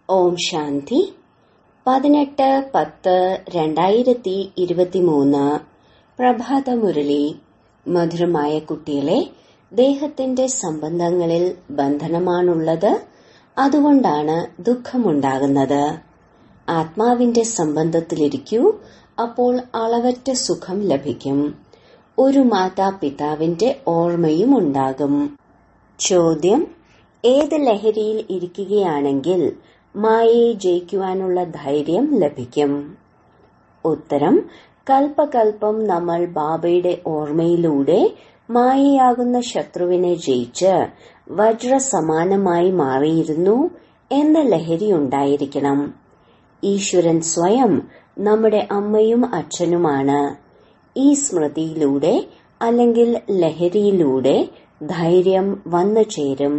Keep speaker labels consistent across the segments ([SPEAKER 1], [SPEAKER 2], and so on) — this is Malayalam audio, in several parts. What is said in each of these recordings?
[SPEAKER 1] ഓം ശാന്തി പതിനെട്ട് പത്ത് രണ്ടായിരത്തി ഇരുപത്തിമൂന്ന് പ്രഭാതമുരളി മധുരമായ കുട്ടികളെ ദേഹത്തിന്റെ സംബന്ധങ്ങളിൽ ബന്ധനമാണുള്ളത് അതുകൊണ്ടാണ് ദുഃഖമുണ്ടാകുന്നത് ആത്മാവിന്റെ സംബന്ധത്തിലിരിക്കൂ അപ്പോൾ അളവറ്റ സുഖം ലഭിക്കും ഒരു മാതാപിതാവിന്റെ ഓർമ്മയും ഉണ്ടാകും ചോദ്യം ഏത് ലഹരിയിൽ ഇരിക്കുകയാണെങ്കിൽ മായയെ ജയിക്കുവാനുള്ള ധൈര്യം ലഭിക്കും ഉത്തരം കൽപ്പകൽപ്പം നമ്മൾ ബാബയുടെ ഓർമ്മയിലൂടെ മായയാകുന്ന ശത്രുവിനെ ജയിച്ച് വജ്രസമാനമായി മാറിയിരുന്നു എന്ന ലഹരി ഉണ്ടായിരിക്കണം ഈശ്വരൻ സ്വയം നമ്മുടെ അമ്മയും അച്ഛനുമാണ് ഈ സ്മൃതിയിലൂടെ അല്ലെങ്കിൽ ലഹരിയിലൂടെ ധൈര്യം വന്നു ചേരും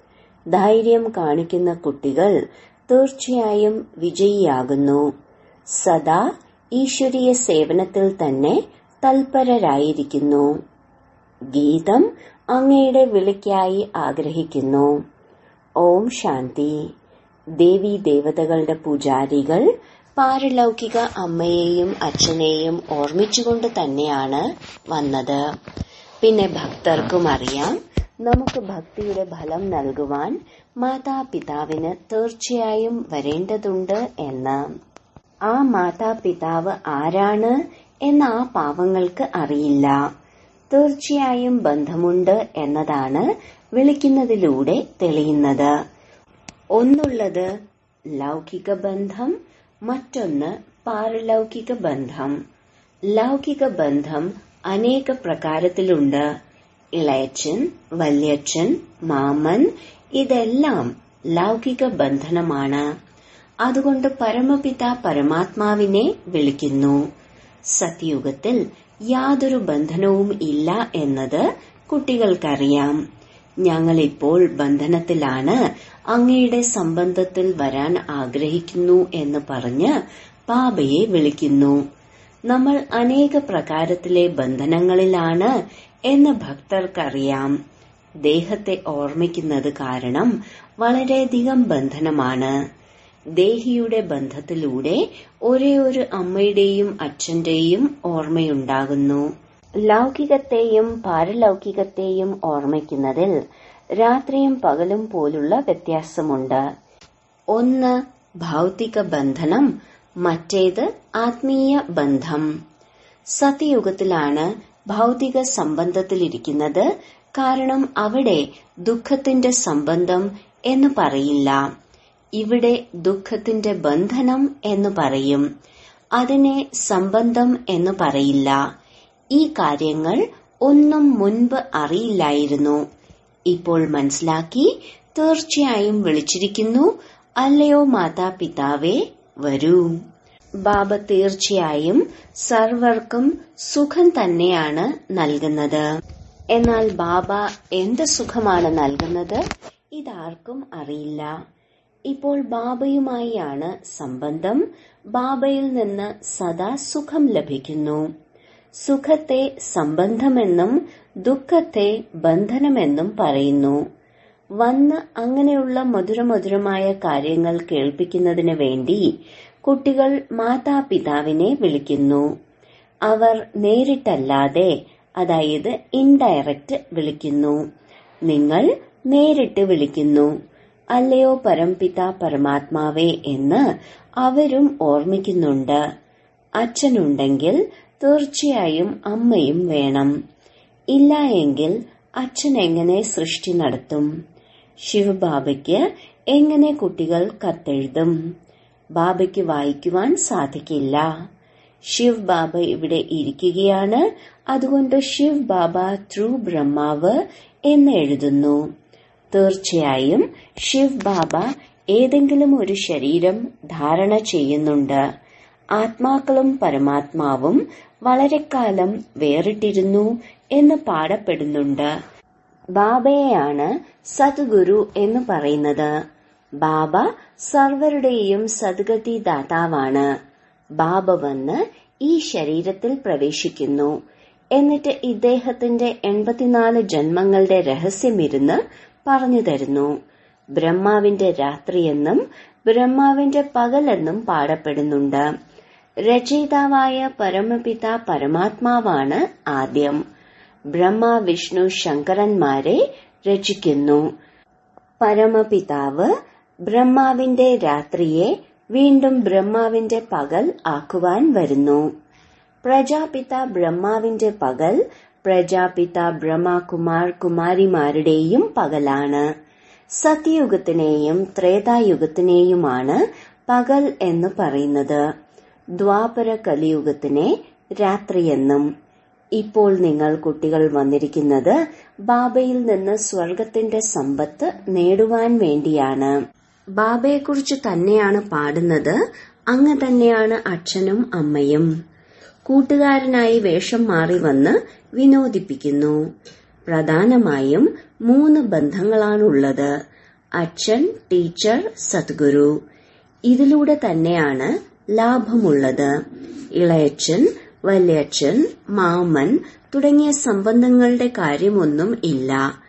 [SPEAKER 1] ധൈര്യം കാണിക്കുന്ന കുട്ടികൾ തീർച്ചയായും വിജയിയാകുന്നു സദാ ഈശ്വരീയ സേവനത്തിൽ തന്നെ തൽപരരായിരിക്കുന്നു ഗീതം അങ്ങയുടെ വിളിക്കായി ആഗ്രഹിക്കുന്നു ഓം ശാന്തി ദേവി ദേവതകളുടെ പൂജാരികൾ പാരലൗകിക അമ്മയെയും അച്ഛനെയും ഓർമ്മിച്ചുകൊണ്ട് തന്നെയാണ് വന്നത് പിന്നെ ഭക്തർക്കും അറിയാം നമുക്ക് ഭക്തിയുടെ ഫലം നൽകുവാൻ മാതാപിതാവിന് തീർച്ചയായും വരേണ്ടതുണ്ട് എന്ന് ആ മാതാപിതാവ് ആരാണ് എന്ന് ആ പാവങ്ങൾക്ക് അറിയില്ല തീർച്ചയായും ബന്ധമുണ്ട് എന്നതാണ് വിളിക്കുന്നതിലൂടെ തെളിയുന്നത് ഒന്നുള്ളത് ലൗകിക ബന്ധം മറ്റൊന്ന് പാരലൗകിക ബന്ധം ലൗകിക ബന്ധം അനേക പ്രകാരത്തിലുണ്ട് ഇളയച്ചൻ വല്യച്ഛൻ മാമൻ ഇതെല്ലാം ലൗകിക ബന്ധനമാണ് അതുകൊണ്ട് പരമപിത പരമാത്മാവിനെ വിളിക്കുന്നു സത്യുഗത്തിൽ യാതൊരു ബന്ധനവും ഇല്ല എന്നത് കുട്ടികൾക്കറിയാം ഞങ്ങളിപ്പോൾ ബന്ധനത്തിലാണ് അങ്ങയുടെ സംബന്ധത്തിൽ വരാൻ ആഗ്രഹിക്കുന്നു എന്ന് പറഞ്ഞ് ബാബയെ വിളിക്കുന്നു നമ്മൾ അനേക പ്രകാരത്തിലെ ബന്ധനങ്ങളിലാണ് എന്ന് ഭക്തർക്കറിയാം ദേഹത്തെ ഓർമ്മിക്കുന്നത് കാരണം വളരെയധികം ബന്ധനമാണ് ദേഹിയുടെ ബന്ധത്തിലൂടെ ഒരേ ഒരു അമ്മയുടെയും അച്ഛന്റെയും ഓർമ്മയുണ്ടാകുന്നു ലൗകികത്തെയും പാരലൗകികത്തെയും ഓർമ്മിക്കുന്നതിൽ രാത്രിയും പകലും പോലുള്ള വ്യത്യാസമുണ്ട് ഒന്ന് ഭൗതിക ബന്ധനം മറ്റേത് ആത്മീയ ബന്ധം സത്യയുഗത്തിലാണ് ഭൗതിക സംബന്ധത്തിലിരിക്കുന്നത് കാരണം അവിടെ ദുഃഖത്തിന്റെ സംബന്ധം എന്ന് പറയില്ല ഇവിടെ ദുഃഖത്തിന്റെ ബന്ധനം എന്ന് പറയും അതിനെ സംബന്ധം എന്ന് പറയില്ല ഈ കാര്യങ്ങൾ ഒന്നും മുൻപ് അറിയില്ലായിരുന്നു ഇപ്പോൾ മനസ്സിലാക്കി തീർച്ചയായും വിളിച്ചിരിക്കുന്നു അല്ലയോ മാതാപിതാവേ വരൂ ബാബ തീർച്ചയായും സർവർക്കും സുഖം തന്നെയാണ് നൽകുന്നത് എന്നാൽ ബാബ എന്ത് സുഖമാണ് നൽകുന്നത് ഇതാർക്കും അറിയില്ല ഇപ്പോൾ ബാബയുമായാണ് സംബന്ധം ബാബയിൽ നിന്ന് സദാ സുഖം ലഭിക്കുന്നു സുഖത്തെ സംബന്ധമെന്നും ദുഃഖത്തെ ബന്ധനമെന്നും പറയുന്നു വന്ന് അങ്ങനെയുള്ള മധുരമധുരമായ കാര്യങ്ങൾ കേൾപ്പിക്കുന്നതിന് വേണ്ടി കുട്ടികൾ മാതാപിതാവിനെ വിളിക്കുന്നു അവർ നേരിട്ടല്ലാതെ അതായത് ഇൻഡയറക്റ്റ് വിളിക്കുന്നു നിങ്ങൾ നേരിട്ട് വിളിക്കുന്നു അല്ലയോ പരംപിത പരമാത്മാവേ എന്ന് അവരും ഓർമ്മിക്കുന്നുണ്ട് അച്ഛനുണ്ടെങ്കിൽ തീർച്ചയായും അമ്മയും വേണം ഇല്ല എങ്കിൽ അച്ഛൻ എങ്ങനെ സൃഷ്ടി നടത്തും ശിവബാബയ്ക്ക് എങ്ങനെ കുട്ടികൾ കത്തെഴുതും ബാബയ്ക്ക് വായിക്കുവാൻ സാധിക്കില്ല ശിവ് ബാബ ഇവിടെ ഇരിക്കുകയാണ് അതുകൊണ്ട് ശിവ് ബാബ ത്രൂ ബ്രഹ്മാവ് എന്ന് എഴുതുന്നു തീർച്ചയായും ശിവ് ബാബ ഏതെങ്കിലും ഒരു ശരീരം ധാരണ ചെയ്യുന്നുണ്ട് ആത്മാക്കളും പരമാത്മാവും വളരെക്കാലം വേറിട്ടിരുന്നു എന്ന് പാടപ്പെടുന്നുണ്ട് ബാബയെയാണ് സദ്ഗുരു എന്ന് പറയുന്നത് ബാബ സർവരുടെയും സദ്ഗതി ദാതാവാണ് ബാബ വന്ന് ഈ ശരീരത്തിൽ പ്രവേശിക്കുന്നു എന്നിട്ട് ഇദ്ദേഹത്തിന്റെ എൺപത്തിനാല് ജന്മങ്ങളുടെ രഹസ്യമിരുന്ന് പറഞ്ഞു തരുന്നു ബ്രഹ്മാവിന്റെ രാത്രിയെന്നും ബ്രഹ്മാവിന്റെ പകലെന്നും പാടപ്പെടുന്നുണ്ട് രചയിതാവായ പരമപിത പരമാത്മാവാണ് ആദ്യം ബ്രഹ്മ വിഷ്ണു ശങ്കരന്മാരെ രചിക്കുന്നു പരമപിതാവ് ബ്രഹ്മാവിന്റെ രാത്രിയെ വീണ്ടും ബ്രഹ്മാവിന്റെ പകൽ ആക്കുവാൻ വരുന്നു പ്രജാപിത ബ്രഹ്മാവിന്റെ പകൽ പ്രജാപിത ബ്രഹ്മകുമാർ കുമാരിമാരുടെയും പകലാണ് സത്യയുഗത്തിനെയും ത്രേതായുഗത്തിനെയുമാണ് പകൽ എന്ന് പറയുന്നത് ദ്വാപര കലിയുഗത്തിനെ രാത്രിയെന്നും ഇപ്പോൾ നിങ്ങൾ കുട്ടികൾ വന്നിരിക്കുന്നത് ബാബയിൽ നിന്ന് സ്വർഗത്തിന്റെ സമ്പത്ത് നേടുവാൻ വേണ്ടിയാണ് ബാബയെക്കുറിച്ച് തന്നെയാണ് പാടുന്നത് അങ്ങ് തന്നെയാണ് അച്ഛനും അമ്മയും കൂട്ടുകാരനായി വേഷം മാറി വന്ന് വിനോദിപ്പിക്കുന്നു പ്രധാനമായും മൂന്ന് ബന്ധങ്ങളാണുള്ളത് അച്ഛൻ ടീച്ചർ സദ്ഗുരു ഇതിലൂടെ തന്നെയാണ് ലാഭമുള്ളത് ഇളയച്ചൻ വല്യച്ഛൻ മാമൻ തുടങ്ങിയ സംബന്ധങ്ങളുടെ കാര്യമൊന്നും ഇല്ല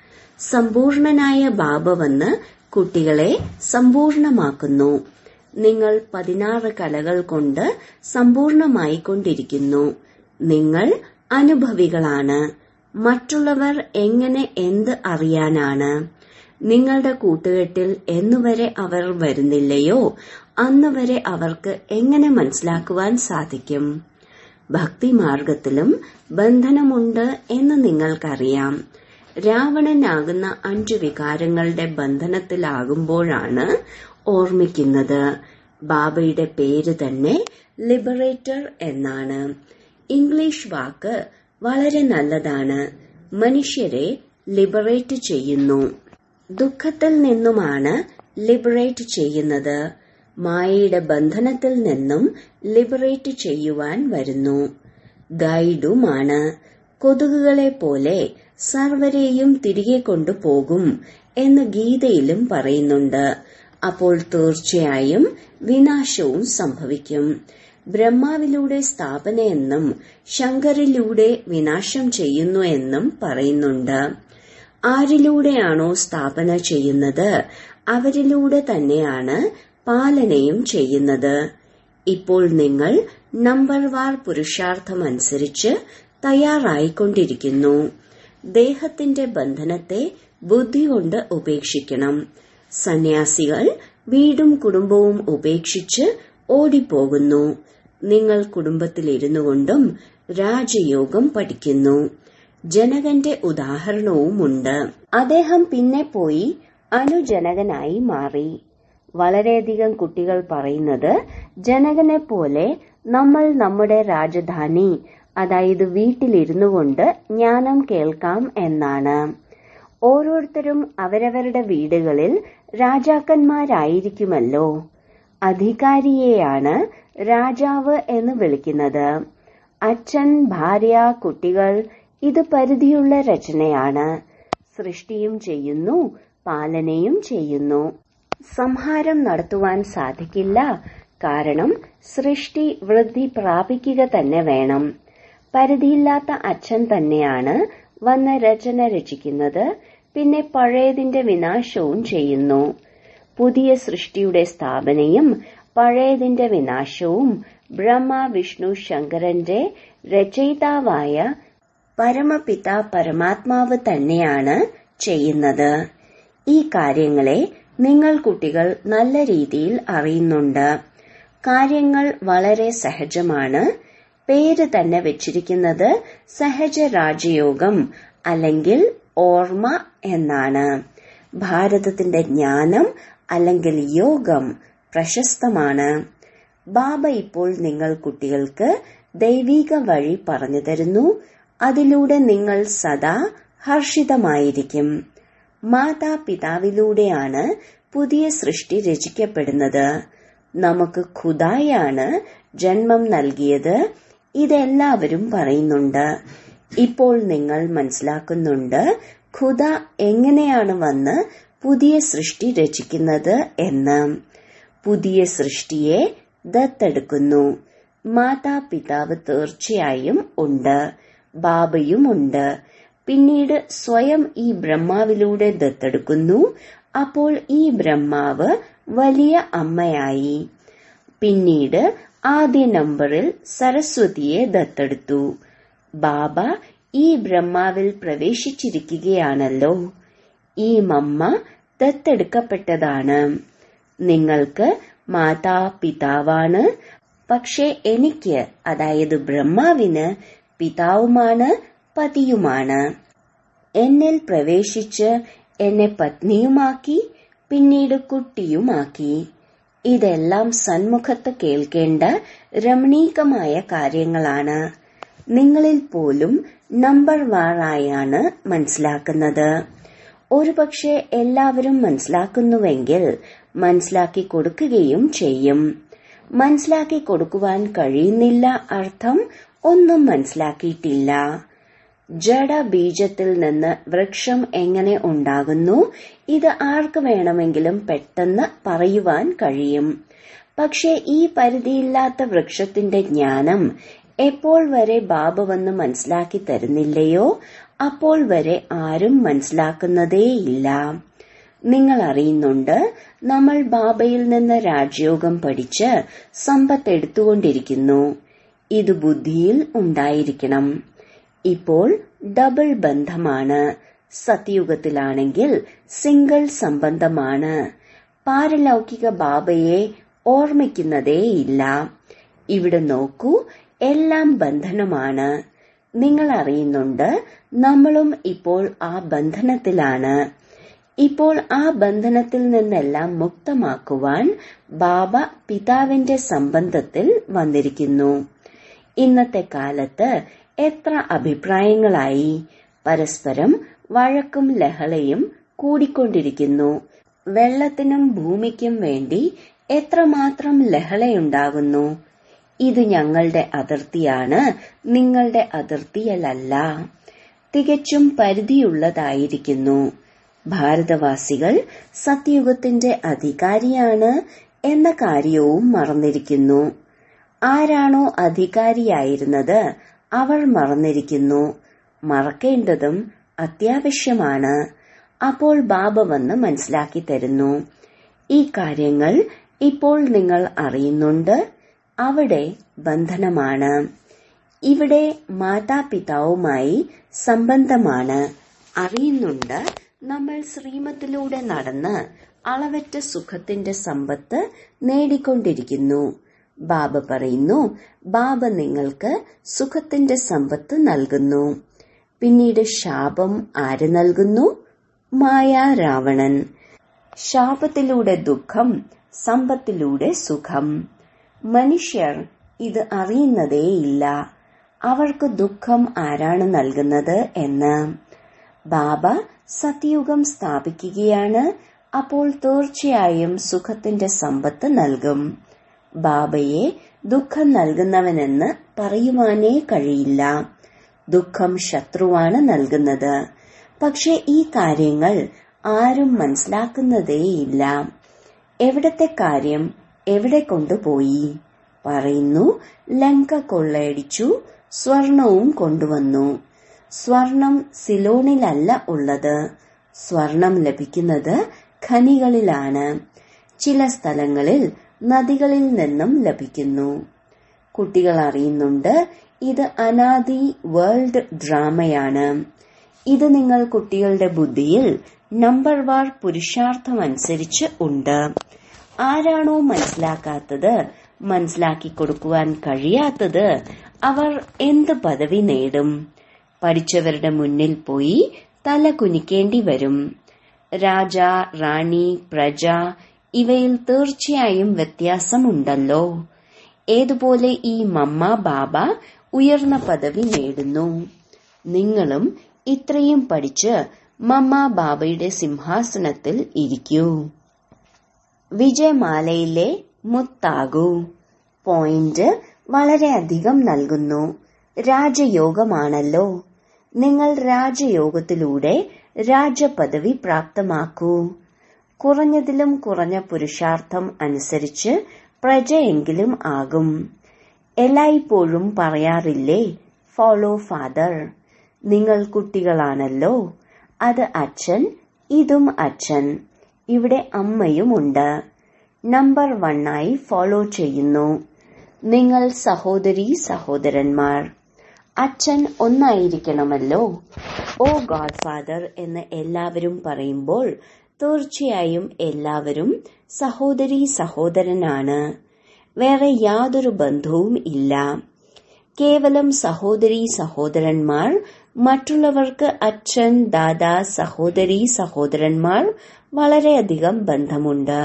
[SPEAKER 1] സമ്പൂർണനായ ബാബ വന്ന് കുട്ടികളെ സമ്പൂർണമാക്കുന്നു നിങ്ങൾ പതിനാറ് കലകൾ കൊണ്ട് സമ്പൂർണമായിക്കൊണ്ടിരിക്കുന്നു നിങ്ങൾ അനുഭവികളാണ് മറ്റുള്ളവർ എങ്ങനെ എന്ത് അറിയാനാണ് നിങ്ങളുടെ കൂട്ടുകെട്ടിൽ എന്നുവരെ അവർ വരുന്നില്ലയോ അന്നുവരെ അവർക്ക് എങ്ങനെ മനസ്സിലാക്കുവാൻ സാധിക്കും ഭക്തിമാർഗത്തിലും ബന്ധനമുണ്ട് എന്ന് നിങ്ങൾക്കറിയാം രാവണനാകുന്ന അഞ്ചു വികാരങ്ങളുടെ ബന്ധനത്തിലാകുമ്പോഴാണ് ഓർമ്മിക്കുന്നത് ബാബയുടെ പേര് തന്നെ ലിബറേറ്റർ എന്നാണ് ഇംഗ്ലീഷ് വാക്ക് വളരെ നല്ലതാണ് മനുഷ്യരെ ലിബറേറ്റ് ചെയ്യുന്നു ദുഃഖത്തിൽ നിന്നുമാണ് ലിബറേറ്റ് ചെയ്യുന്നത് മായയുടെ ബന്ധനത്തിൽ നിന്നും ലിബറേറ്റ് ചെയ്യുവാൻ വരുന്നു ഗൈഡുമാണ് കൊതുകുകളെ പോലെ സർവരെയും തിരികെ കൊണ്ടുപോകും എന്ന് ഗീതയിലും പറയുന്നുണ്ട് അപ്പോൾ തീർച്ചയായും വിനാശവും സംഭവിക്കും ബ്രഹ്മാവിലൂടെ സ്ഥാപന എന്നും ശങ്കറിലൂടെ വിനാശം ചെയ്യുന്നു എന്നും പറയുന്നുണ്ട് ആരിലൂടെയാണോ സ്ഥാപന ചെയ്യുന്നത് അവരിലൂടെ തന്നെയാണ് പാലനയും ചെയ്യുന്നത് ഇപ്പോൾ നിങ്ങൾ നമ്പർ വാർ പുരുഷാർത്ഥമനുസരിച്ച് തയ്യാറായിക്കൊണ്ടിരിക്കുന്നു ദേഹത്തിന്റെ ബന്ധനത്തെ ബുദ്ധി കൊണ്ട് ഉപേക്ഷിക്കണം സന്യാസികൾ വീടും കുടുംബവും ഉപേക്ഷിച്ച് ഓടിപ്പോകുന്നു നിങ്ങൾ കുടുംബത്തിലിരുന്നു കൊണ്ടും രാജയോഗം പഠിക്കുന്നു ജനകന്റെ ഉദാഹരണവുമുണ്ട് അദ്ദേഹം പിന്നെ പോയി അനുജനകനായി മാറി വളരെയധികം കുട്ടികൾ പറയുന്നത് ജനകനെ പോലെ നമ്മൾ നമ്മുടെ രാജധാനി അതായത് വീട്ടിലിരുന്നു കൊണ്ട് ജ്ഞാനം കേൾക്കാം എന്നാണ് ഓരോരുത്തരും അവരവരുടെ വീടുകളിൽ രാജാക്കന്മാരായിരിക്കുമല്ലോ അധികാരിയെയാണ് രാജാവ് എന്ന് വിളിക്കുന്നത് അച്ഛൻ ഭാര്യ കുട്ടികൾ ഇത് പരിധിയുള്ള രചനയാണ് സൃഷ്ടിയും ചെയ്യുന്നു പാലനയും ചെയ്യുന്നു സംഹാരം നടത്തുവാൻ സാധിക്കില്ല കാരണം സൃഷ്ടി വൃദ്ധി പ്രാപിക്കുക തന്നെ വേണം പരിധിയില്ലാത്ത അച്ഛൻ തന്നെയാണ് വന്ന് രചന രചിക്കുന്നത് പിന്നെ പഴയതിന്റെ വിനാശവും ചെയ്യുന്നു പുതിയ സൃഷ്ടിയുടെ സ്ഥാപനയും പഴയതിന്റെ വിനാശവും ബ്രഹ്മ വിഷ്ണു ശങ്കരന്റെ രചയിതാവായ പരമപിത പരമാത്മാവ് തന്നെയാണ് ചെയ്യുന്നത് ഈ കാര്യങ്ങളെ നിങ്ങൾ കുട്ടികൾ നല്ല രീതിയിൽ അറിയുന്നുണ്ട് കാര്യങ്ങൾ വളരെ സഹജമാണ് പേര് തന്നെ വെച്ചിരിക്കുന്നത് സഹജ രാജയോഗം അല്ലെങ്കിൽ ഓർമ്മ എന്നാണ് ഭാരതത്തിന്റെ ജ്ഞാനം അല്ലെങ്കിൽ യോഗം പ്രശസ്തമാണ് ബാബ ഇപ്പോൾ നിങ്ങൾ കുട്ടികൾക്ക് ദൈവിക വഴി പറഞ്ഞു തരുന്നു അതിലൂടെ നിങ്ങൾ സദാ ഹർഷിതമായിരിക്കും മാതാപിതാവിലൂടെയാണ് പുതിയ സൃഷ്ടി രചിക്കപ്പെടുന്നത് നമുക്ക് ഖുദായാണ് ജന്മം നൽകിയത് ഇതെല്ലാവരും പറയുന്നുണ്ട് ഇപ്പോൾ നിങ്ങൾ മനസ്സിലാക്കുന്നുണ്ട് ഖുദ എങ്ങനെയാണ് വന്ന് പുതിയ സൃഷ്ടി രചിക്കുന്നത് എന്ന് പുതിയ സൃഷ്ടിയെ ദത്തെടുക്കുന്നു മാതാപിതാവ് തീർച്ചയായും ഉണ്ട് ബാബയും ഉണ്ട് പിന്നീട് സ്വയം ഈ ബ്രഹ്മാവിലൂടെ ദത്തെടുക്കുന്നു അപ്പോൾ ഈ ബ്രഹ്മാവ് വലിയ അമ്മയായി പിന്നീട് ആദ്യ നമ്പറിൽ സരസ്വതിയെ ദത്തെടുത്തു ബാബ ഈ ബ്രഹ്മാവിൽ പ്രവേശിച്ചിരിക്കുകയാണല്ലോ ഈ മമ്മ ദത്തെടുക്കപ്പെട്ടതാണ് നിങ്ങൾക്ക് മാതാ പിതാവാണ് പക്ഷെ എനിക്ക് അതായത് ബ്രഹ്മാവിന് പിതാവുമാണ് പതിയുമാണ് എന്നിൽ പ്രവേശിച്ച് എന്നെ പത്നിയുമാക്കി പിന്നീട് കുട്ടിയുമാക്കി ഇതെല്ലാം സന്മുഖത്ത് കേൾക്കേണ്ട രമണീകമായ കാര്യങ്ങളാണ് നിങ്ങളിൽ പോലും നമ്പർ വാറായാണ് മനസ്സിലാക്കുന്നത് ഒരുപക്ഷെ എല്ലാവരും മനസ്സിലാക്കുന്നുവെങ്കിൽ മനസ്സിലാക്കി കൊടുക്കുകയും ചെയ്യും മനസ്സിലാക്കി കൊടുക്കുവാൻ കഴിയുന്നില്ല അർത്ഥം ഒന്നും മനസ്സിലാക്കിയിട്ടില്ല ജഡബീജത്തിൽ നിന്ന് വൃക്ഷം എങ്ങനെ ഉണ്ടാകുന്നു ഇത് ആർക്ക് വേണമെങ്കിലും പെട്ടെന്ന് പറയുവാൻ കഴിയും പക്ഷെ ഈ പരിധിയില്ലാത്ത വൃക്ഷത്തിന്റെ ജ്ഞാനം എപ്പോൾ വരെ ബാബ വന്ന് മനസ്സിലാക്കി തരുന്നില്ലയോ അപ്പോൾ വരെ ആരും മനസ്സിലാക്കുന്നതേയില്ല നിങ്ങൾ അറിയുന്നുണ്ട് നമ്മൾ ബാബയിൽ നിന്ന് രാജയോഗം പഠിച്ച് സമ്പത്ത് എടുത്തുകൊണ്ടിരിക്കുന്നു ഇത് ബുദ്ധിയിൽ ഉണ്ടായിരിക്കണം ഇപ്പോൾ ഡബിൾ ബന്ധമാണ് സത്യയുഗത്തിലാണെങ്കിൽ സിംഗിൾ സംബന്ധമാണ് പാരലൗകിക ബാബയെ ഓർമ്മിക്കുന്നതേയില്ല ഇവിടെ നോക്കൂ എല്ലാം ബന്ധനമാണ് നിങ്ങൾ അറിയുന്നുണ്ട് നമ്മളും ഇപ്പോൾ ആ ബന്ധനത്തിലാണ് ഇപ്പോൾ ആ ബന്ധനത്തിൽ നിന്നെല്ലാം മുക്തമാക്കുവാൻ ബാബ പിതാവിന്റെ സംബന്ധത്തിൽ വന്നിരിക്കുന്നു ഇന്നത്തെ കാലത്ത് എത്ര അഭിപ്രായങ്ങളായി പരസ്പരം വഴക്കും ലഹളയും കൂടിക്കൊണ്ടിരിക്കുന്നു വെള്ളത്തിനും ഭൂമിക്കും വേണ്ടി എത്രമാത്രം ലഹളയുണ്ടാകുന്നു ഇത് ഞങ്ങളുടെ അതിർത്തിയാണ് നിങ്ങളുടെ അതിർത്തിയല്ല തികച്ചും പരിധിയുള്ളതായിരിക്കുന്നു ഭാരതവാസികൾ സത്യയുഗത്തിന്റെ അധികാരിയാണ് എന്ന കാര്യവും മറന്നിരിക്കുന്നു ആരാണോ അധികാരിയായിരുന്നത് അവർ മറന്നിരിക്കുന്നു മറക്കേണ്ടതും അത്യാവശ്യമാണ് അപ്പോൾ ബാബ വന്ന് മനസ്സിലാക്കി തരുന്നു ഈ കാര്യങ്ങൾ ഇപ്പോൾ നിങ്ങൾ അറിയുന്നുണ്ട് അവിടെ ബന്ധനമാണ് ഇവിടെ മാതാപിതാവുമായി സംബന്ധമാണ് അറിയുന്നുണ്ട് നമ്മൾ ശ്രീമത്തിലൂടെ നടന്ന് അളവറ്റ സുഖത്തിന്റെ സമ്പത്ത് നേടിക്കൊണ്ടിരിക്കുന്നു ബാബ പറയുന്നു ബാബ നിങ്ങൾക്ക് സുഖത്തിന്റെ സമ്പത്ത് നൽകുന്നു പിന്നീട് ശാപം ആര് നൽകുന്നു മായ രാവണൻ ശാപത്തിലൂടെ ദുഃഖം സമ്പത്തിലൂടെ സുഖം മനുഷ്യർ ഇത് അറിയുന്നതേയില്ല അവർക്ക് ദുഃഖം ആരാണ് നൽകുന്നത് എന്ന് ബാബ സത്യയുഗം സ്ഥാപിക്കുകയാണ് അപ്പോൾ തീർച്ചയായും സുഖത്തിന്റെ സമ്പത്ത് നൽകും ബാബയെ ദുഃഖം നൽകുന്നവനെന്ന് പറയുവാനേ കഴിയില്ല ദുഃഖം ശത്രുവാണ് നൽകുന്നത് പക്ഷെ ഈ കാര്യങ്ങൾ ആരും മനസ്സിലാക്കുന്നതേയില്ല എവിടത്തെ കാര്യം എവിടെ കൊണ്ടുപോയി പറയുന്നു ലങ്ക കൊള്ളയടിച്ചു സ്വർണവും കൊണ്ടുവന്നു സ്വർണം സിലോണിലല്ല ഉള്ളത് സ്വർണം ലഭിക്കുന്നത് ഖനികളിലാണ് ചില സ്ഥലങ്ങളിൽ നദികളിൽ നിന്നും ലഭിക്കുന്നു കുട്ടികൾ അറിയുന്നുണ്ട് ഇത് അനാദി വേൾഡ് ഡ്രാമയാണ് ഇത് നിങ്ങൾ കുട്ടികളുടെ ബുദ്ധിയിൽ നമ്പർ വാർ പുരുഷാർത്ഥമനുസരിച്ച് ഉണ്ട് ആരാണോ മനസ്സിലാക്കാത്തത് മനസ്സിലാക്കി കൊടുക്കുവാൻ കഴിയാത്തത് അവർ എന്ത് പദവി നേടും പഠിച്ചവരുടെ മുന്നിൽ പോയി തല കുനിക്കേണ്ടി വരും രാജ റാണി പ്രജ ഇവയിൽ തീർച്ചയായും വ്യത്യാസമുണ്ടല്ലോ ഏതുപോലെ ഈ മമ്മ ബാബ ഉയർന്ന പദവി നേടുന്നു നിങ്ങളും ഇത്രയും പഠിച്ച് മമ്മ ബാബയുടെ സിംഹാസനത്തിൽ ഇരിക്കൂ വിജയമാലയിലെ മുത്താകൂ പോയിന്റ് വളരെയധികം നൽകുന്നു രാജയോഗമാണല്ലോ നിങ്ങൾ രാജയോഗത്തിലൂടെ രാജപദവി പ്രാപ്തമാക്കൂ കുറഞ്ഞതിലും കുറഞ്ഞ പുരുഷാർത്ഥം അനുസരിച്ച് പ്രജയെങ്കിലും ആകും എല്ലായ്പ്പോഴും പറയാറില്ലേ ഫോളോ ഫാദർ നിങ്ങൾ കുട്ടികളാണല്ലോ അത് അച്ഛൻ ഇതും അച്ഛൻ ഇവിടെ അമ്മയുമുണ്ട് നമ്പർ വണ്ണായി ഫോളോ ചെയ്യുന്നു നിങ്ങൾ സഹോദരി സഹോദരന്മാർ അച്ഛൻ ഒന്നായിരിക്കണമല്ലോ ഓ ഗോഡ് ഫാദർ എന്ന് എല്ലാവരും പറയുമ്പോൾ തീർച്ചയായും എല്ലാവരും സഹോദരി സഹോദരനാണ് വേറെ യാതൊരു ബന്ധവും ഇല്ല കേവലം സഹോദരി സഹോദരന്മാർ മറ്റുള്ളവർക്ക് അച്ഛൻ ദാദാ സഹോദരി സഹോദരന്മാർ വളരെയധികം ബന്ധമുണ്ട്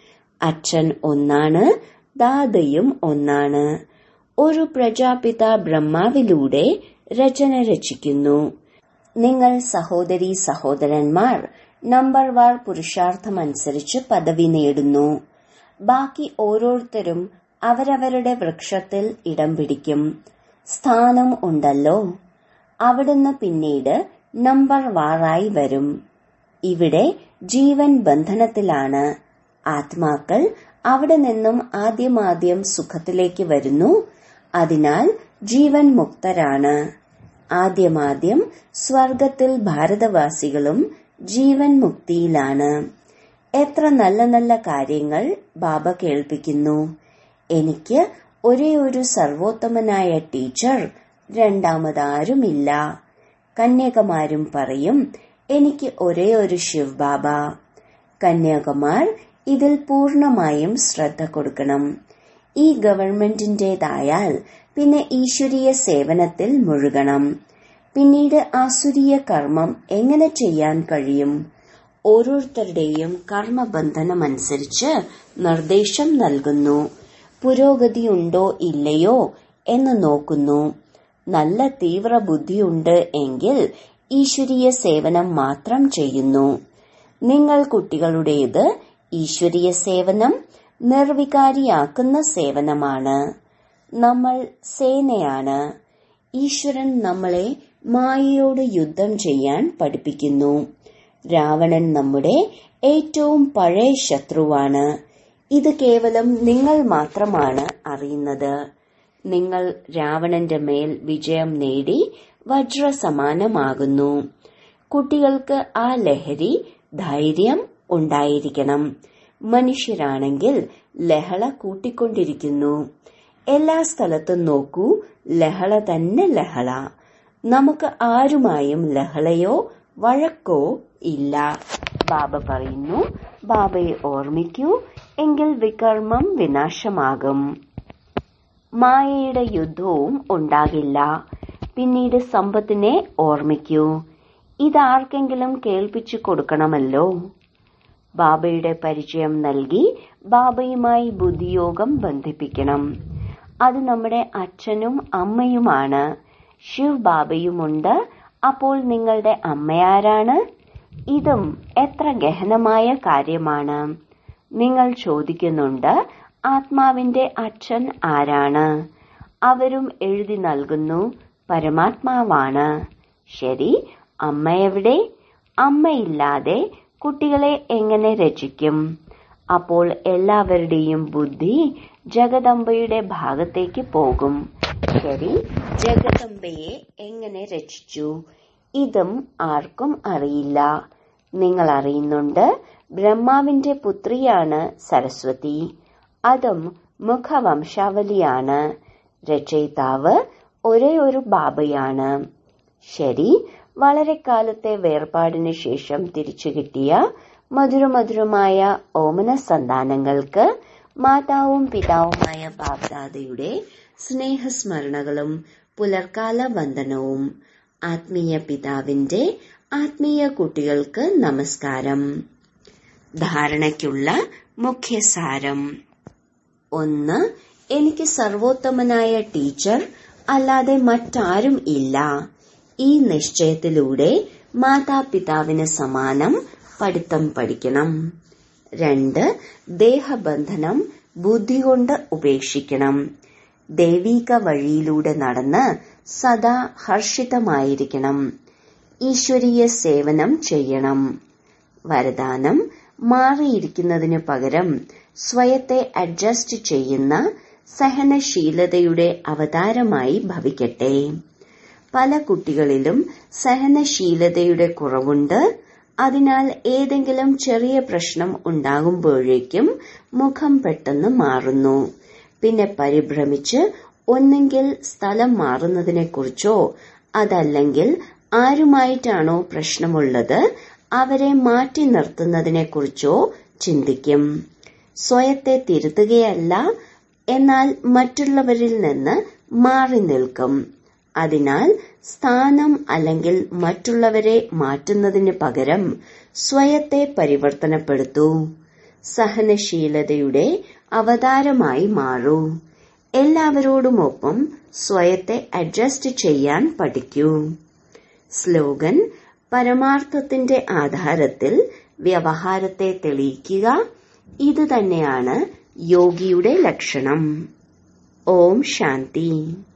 [SPEAKER 1] അച്ഛൻ ഒന്നാണ് ദാദയും ഒന്നാണ് ഒരു പ്രജാപിത ബ്രഹ്മാവിലൂടെ രചന രചിക്കുന്നു നിങ്ങൾ സഹോദരി സഹോദരന്മാർ നമ്പർ വാർ പുരുഷാർത്ഥമനുസരിച്ച് പദവി നേടുന്നു ബാക്കി ഓരോരുത്തരും അവരവരുടെ വൃക്ഷത്തിൽ ഇടം പിടിക്കും സ്ഥാനം ഉണ്ടല്ലോ അവിടുന്ന് പിന്നീട് നമ്പർ വാറായി വരും ഇവിടെ ജീവൻ ബന്ധനത്തിലാണ് ആത്മാക്കൾ അവിടെ നിന്നും ആദ്യമാദ്യം സുഖത്തിലേക്ക് വരുന്നു അതിനാൽ ജീവൻ മുക്തരാണ് ആദ്യമാദ്യം സ്വർഗത്തിൽ ഭാരതവാസികളും ജീവൻ മുക്തിയിലാണ് എത്ര നല്ല നല്ല കാര്യങ്ങൾ ബാബ കേൾപ്പിക്കുന്നു എനിക്ക് ഒരേ ഒരു സർവോത്തമനായ ടീച്ചർ രണ്ടാമതാരുമില്ല കന്യാകുമാരും പറയും എനിക്ക് ഒരേ ഒരു ശിവ് ബാബ കന്യാകുമാർ ഇതിൽ പൂർണമായും ശ്രദ്ധ കൊടുക്കണം ഈ ഗവൺമെന്റിന്റേതായാൽ പിന്നെ ഈശ്വരീയ സേവനത്തിൽ മുഴുകണം പിന്നീട് ആസുരീയ കർമ്മം എങ്ങനെ ചെയ്യാൻ കഴിയും ഓരോരുത്തരുടെയും കർമ്മബന്ധനമനുസരിച്ച് നിർദ്ദേശം നൽകുന്നു പുരോഗതിയുണ്ടോ ഇല്ലയോ എന്ന് നോക്കുന്നു നല്ല തീവ്ര ബുദ്ധിയുണ്ട് എങ്കിൽ ഈശ്വരീയ സേവനം മാത്രം ചെയ്യുന്നു നിങ്ങൾ കുട്ടികളുടേത് ഈശ്വരീയ സേവനം നിർവികാരിയാക്കുന്ന സേവനമാണ് നമ്മൾ സേനയാണ് ഈശ്വരൻ നമ്മളെ മായയോട് യുദ്ധം ചെയ്യാൻ പഠിപ്പിക്കുന്നു രാവണൻ നമ്മുടെ ഏറ്റവും പഴയ ശത്രുവാണ് ഇത് കേവലം നിങ്ങൾ മാത്രമാണ് അറിയുന്നത് നിങ്ങൾ രാവണന്റെ മേൽ വിജയം നേടി വജ്രസമാനമാകുന്നു കുട്ടികൾക്ക് ആ ലഹരി ധൈര്യം ഉണ്ടായിരിക്കണം മനുഷ്യരാണെങ്കിൽ ലഹള കൂട്ടിക്കൊണ്ടിരിക്കുന്നു എല്ലാ സ്ഥലത്തും നോക്കൂ ലഹള തന്നെ ലഹള നമുക്ക് ആരുമായും ലഹളയോ വഴക്കോ ഇല്ല ബാബ പറയുന്നു ബാബയെ ഓർമ്മിക്കൂ എങ്കിൽ വികർമ്മം വിനാശമാകും മായയുടെ യുദ്ധവും ഉണ്ടാകില്ല പിന്നീട് സമ്പത്തിനെ ഓർമ്മിക്കൂ ഇതാർക്കെങ്കിലും കേൾപ്പിച്ചു കൊടുക്കണമല്ലോ ബാബയുടെ പരിചയം നൽകി ബാബയുമായി ബുദ്ധിയോഗം ബന്ധിപ്പിക്കണം അത് നമ്മുടെ അച്ഛനും അമ്മയുമാണ് ശിവ് ബാബയുമുണ്ട് അപ്പോൾ നിങ്ങളുടെ അമ്മയാരാണ് ഇതും എത്ര ഗഹനമായ കാര്യമാണ് നിങ്ങൾ ചോദിക്കുന്നുണ്ട് ആത്മാവിന്റെ അച്ഛൻ ആരാണ് അവരും എഴുതി നൽകുന്നു പരമാത്മാവാണ് ശരി അമ്മ എവിടെ അമ്മയില്ലാതെ കുട്ടികളെ എങ്ങനെ രചിക്കും അപ്പോൾ എല്ലാവരുടെയും ബുദ്ധി ജഗദംബയുടെ ഭാഗത്തേക്ക് പോകും ശരി ജഗദംബയെ എങ്ങനെ രചിച്ചു ഇതും ആർക്കും അറിയില്ല നിങ്ങൾ അറിയുന്നുണ്ട് ബ്രഹ്മാവിന്റെ പുത്രിയാണ് സരസ്വതി അതും മുഖവംശാവലിയാണ് രചയിതാവ് ഒരേ ഒരു ബാബയാണ് ശരി വളരെ കാലത്തെ വേർപാടിന് ശേഷം തിരിച്ചു കിട്ടിയ മധുരമധുരമായ ഓമന സന്താനങ്ങൾക്ക് മാതാവും പിതാവുമായ ബാബ്ദാദയുടെ സ്നേഹസ്മരണകളും പുലർക്കാല വന്ദനവും ആത്മീയ പിതാവിന്റെ ആത്മീയ കുട്ടികൾക്ക് നമസ്കാരം ധാരണയ്ക്കുള്ള മുഖ്യസാരം ഒന്ന് എനിക്ക് സർവോത്തമനായ ടീച്ചർ അല്ലാതെ മറ്റാരും ഇല്ല ഈ നിശ്ചയത്തിലൂടെ മാതാപിതാവിന് സമാനം പഠിത്തം പഠിക്കണം രണ്ട് ദേഹബന്ധനം ബുദ്ധി കൊണ്ട് ഉപേക്ഷിക്കണം ദൈവീക വഴിയിലൂടെ നടന്ന് സദാ ഹർഷിതമായിരിക്കണം ഈശ്വരീയ സേവനം ചെയ്യണം വരദാനം മാറിയിരിക്കുന്നതിനു പകരം സ്വയത്തെ അഡ്ജസ്റ്റ് ചെയ്യുന്ന സഹനശീലതയുടെ അവതാരമായി ഭവിക്കട്ടെ പല കുട്ടികളിലും സഹനശീലതയുടെ കുറവുണ്ട് അതിനാൽ ഏതെങ്കിലും ചെറിയ പ്രശ്നം ഉണ്ടാകുമ്പോഴേക്കും മുഖം പെട്ടെന്ന് മാറുന്നു പിന്നെ പരിഭ്രമിച്ച് ഒന്നെങ്കിൽ സ്ഥലം മാറുന്നതിനെക്കുറിച്ചോ അതല്ലെങ്കിൽ ആരുമായിട്ടാണോ പ്രശ്നമുള്ളത് അവരെ മാറ്റി നിർത്തുന്നതിനെക്കുറിച്ചോ ചിന്തിക്കും സ്വയത്തെ തിരുത്തുകയല്ല എന്നാൽ മറ്റുള്ളവരിൽ നിന്ന് മാറി നിൽക്കും അതിനാൽ സ്ഥാനം അല്ലെങ്കിൽ മറ്റുള്ളവരെ മാറ്റുന്നതിന് പകരം സ്വയത്തെ പരിവർത്തനപ്പെടുത്തൂ സഹനശീലതയുടെ അവതാരമായി മാറൂ എല്ലാവരോടുമൊപ്പം സ്വയത്തെ അഡ്ജസ്റ്റ് ചെയ്യാൻ പഠിക്കൂ സ്ലോഗൻ പരമാർത്ഥത്തിന്റെ ആധാരത്തിൽ വ്യവഹാരത്തെ തെളിയിക്കുക ഇത് തന്നെയാണ് യോഗിയുടെ ലക്ഷണം ഓം ശാന്തി